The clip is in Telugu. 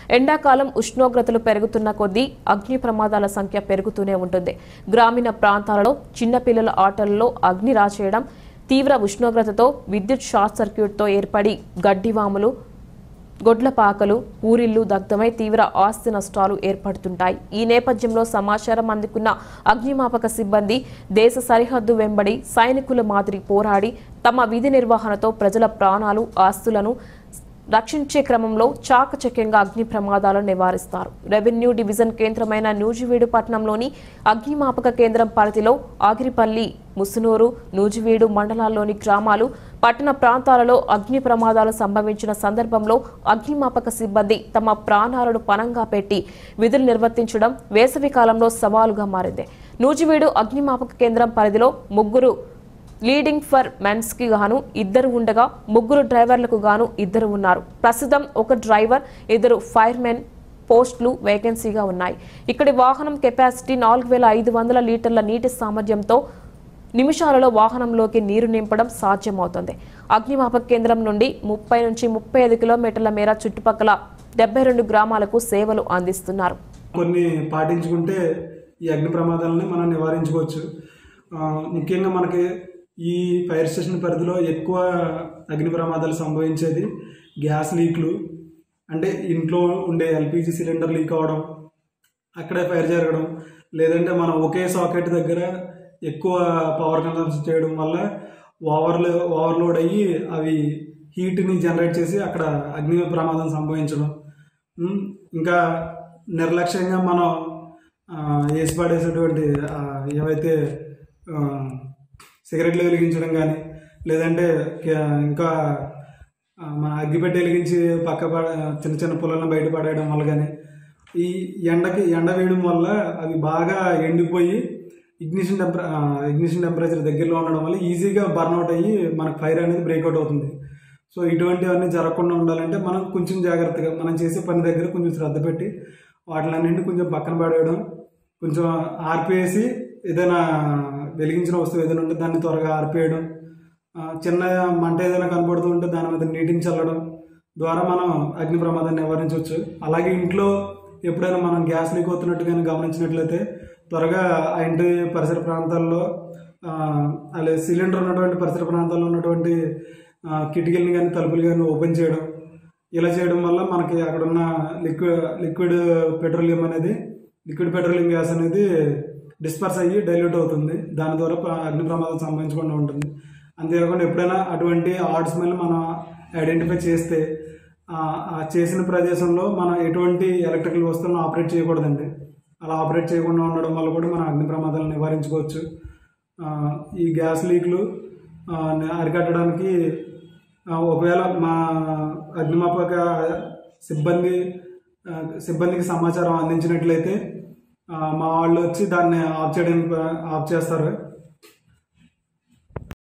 ఎండాకాలం ఉష్ణోగ్రతలు పెరుగుతున్న కొద్దీ అగ్ని ప్రమాదాల సంఖ్య పెరుగుతూనే ఉంటుంది గ్రామీణ ప్రాంతాలలో చిన్నపిల్లల ఆటలలో అగ్ని రాచేయడం తీవ్ర ఉష్ణోగ్రతతో విద్యుత్ షార్ట్ సర్క్యూట్తో ఏర్పడి గడ్డివాములు గొడ్లపాకలు ఊరిళ్లు దగ్ధమై తీవ్ర ఆస్తి నష్టాలు ఏర్పడుతుంటాయి ఈ నేపథ్యంలో సమాచారం అందుకున్న అగ్నిమాపక సిబ్బంది దేశ సరిహద్దు వెంబడి సైనికుల మాదిరి పోరాడి తమ విధి నిర్వహణతో ప్రజల ప్రాణాలు ఆస్తులను రక్షించే క్రమంలో చాకచక్యంగా అగ్ని ప్రమాదాలను నివారిస్తారు రెవెన్యూ డివిజన్ కేంద్రమైన నూజివీడు పట్టణంలోని అగ్నిమాపక కేంద్రం పరిధిలో ఆగిరిపల్లి ముసునూరు నూజివీడు మండలాల్లోని గ్రామాలు పట్టణ ప్రాంతాలలో అగ్ని ప్రమాదాలు సంభవించిన సందర్భంలో అగ్నిమాపక సిబ్బంది తమ ప్రాణాలను పణంగా పెట్టి విధులు నిర్వర్తించడం వేసవి కాలంలో సవాలుగా మారింది నూజివీడు అగ్నిమాపక కేంద్రం పరిధిలో ముగ్గురు లీడింగ్ ఫర్ మెన్స్ కి గాను ఇద్దరు ఉండగా ముగ్గురు డ్రైవర్లకు గాను ఇద్దరు ఉన్నారు ప్రస్తుతం ఒక డ్రైవర్ ఇద్దరు ఫైర్ మెన్ పోస్టులు వేకెన్సీగా ఉన్నాయి ఇక్కడి వాహనం కెపాసిటీ నాలుగు వేల ఐదు వందల లీటర్ల నీటి సామర్థ్యంతో నిమిషాలలో వాహనంలోకి నీరు నింపడం సాధ్యమవుతుంది అగ్నిమాపక కేంద్రం నుండి ముప్పై నుంచి ముప్పై ఐదు కిలోమీటర్ల మేర చుట్టుపక్కల డెబ్బై రెండు గ్రామాలకు సేవలు అందిస్తున్నారు కొన్ని పాటించుకుంటే ఈ అగ్ని ప్రమాదాలని మనం నివారించుకోవచ్చు ఆ, ముఖ్యంగా మనకి ఈ ఫైర్ స్టేషన్ పరిధిలో ఎక్కువ అగ్ని ప్రమాదాలు సంభవించేది గ్యాస్ లీక్లు అంటే ఇంట్లో ఉండే ఎల్పిజి సిలిండర్ లీక్ అవడం అక్కడే ఫైర్ జరగడం లేదంటే మనం ఒకే సాకెట్ దగ్గర ఎక్కువ పవర్ కన్సంప్షన్ చేయడం వల్ల ఓవర్లో ఓవర్లోడ్ అయ్యి అవి హీట్ని జనరేట్ చేసి అక్కడ అగ్ని ప్రమాదం సంభవించడం ఉమ్, ఇంకా నిర్లక్ష్యంగా మనం ఆ, వేసి పడేసేటువంటి ఆ, ఏవైతే ఆ, సిగరెట్లు వెలిగించడం కానీ లేదంటే కే- ఇంకా ఆ, మన అగ్గిపెట్టి వెలిగించి పక్క పడ చిన్న చిన్న పుల్లలను బయట పడేయడం వల్ల కానీ ఈ ఎండకి ఎండ వేయడం వల్ల అవి బాగా ఎండిపోయి ఇగ్నిషన్ టెంపరే ఇగ్నిషన్ టెంపరేచర్ దగ్గరలో ఉండడం వల్ల ఈజీగా బర్న్అవుట్ అయ్యి మనకు ఫైర్ అనేది బ్రేక్అవుట్ అవుతుంది సో ఇటువంటివన్నీ జరగకుండా ఉండాలంటే మనం కొంచెం జాగ్రత్తగా మనం చేసే పని దగ్గర కొంచెం శ్రద్ధ పెట్టి వాటిలన్నింటినీ కొంచెం పక్కన పడేయడం కొంచెం ఆర్పేసి ఏదైనా వెలిగించిన వస్తువు ఏదైనా ఉంటే దాన్ని త్వరగా ఆర్పేయడం ఆ, చిన్న మంట ఏదైనా కనపడుతూ ఉంటే దాని మీద నీటిని చల్లడం ద్వారా మనం అగ్ని ప్రమాదాన్ని నివారించవచ్చు అలాగే ఇంట్లో ఎప్పుడైనా మనం గ్యాస్ లీక్ అవుతున్నట్టు కానీ గమనించినట్లయితే త్వరగా ఆ ఇంటి పరిసర ప్రాంతాల్లో ఆ, అలాగే సిలిండర్ ఉన్నటువంటి పరిసర ప్రాంతాల్లో ఉన్నటువంటి ఆ, కిటికీలను కానీ తలుపులు కానీ ఓపెన్ చేయడం ఇలా చేయడం వల్ల మనకి అక్కడ ఉన్న లిక్విడ్ లిక్విడ్ పెట్రోలియం అనేది లిక్విడ్ పెట్రోలియం గ్యాస్ అనేది డిస్పర్స్ అయ్యి డైల్యూట్ అవుతుంది దాని ద్వారా ప్ర- అగ్ని ప్రమాదం సంభవించకుండా ఉంటుంది అంతేకాకుండా ఎప్పుడైనా అటువంటి ఆడ్ స్మెల్ మనం ఐడెంటిఫై చేస్తే ఆ ఆ చేసిన ప్రదేశంలో మనం ఎటువంటి ఎలక్ట్రికల్ వస్తువులను ఆపరేట్ చేయకూడదండి అలా ఆపరేట్ చేయకుండా ఉండడం వల్ల కూడా మనం అగ్ని ప్రమాదాలను నివారించుకోవచ్చు ఆ, ఈ గ్యాస్ లీక్లు ఆ, అరికట్టడానికి ఆ, ఒకవేళ మా అగ్నిమాపక సిబ్బంది ఆ, సిబ్బందికి సమాచారం అందించినట్లయితే ఆ, మా వాళ్ళు వచ్చి దాన్ని ఆఫ్ చేయడానికి ఆఫ్ చేస్తారు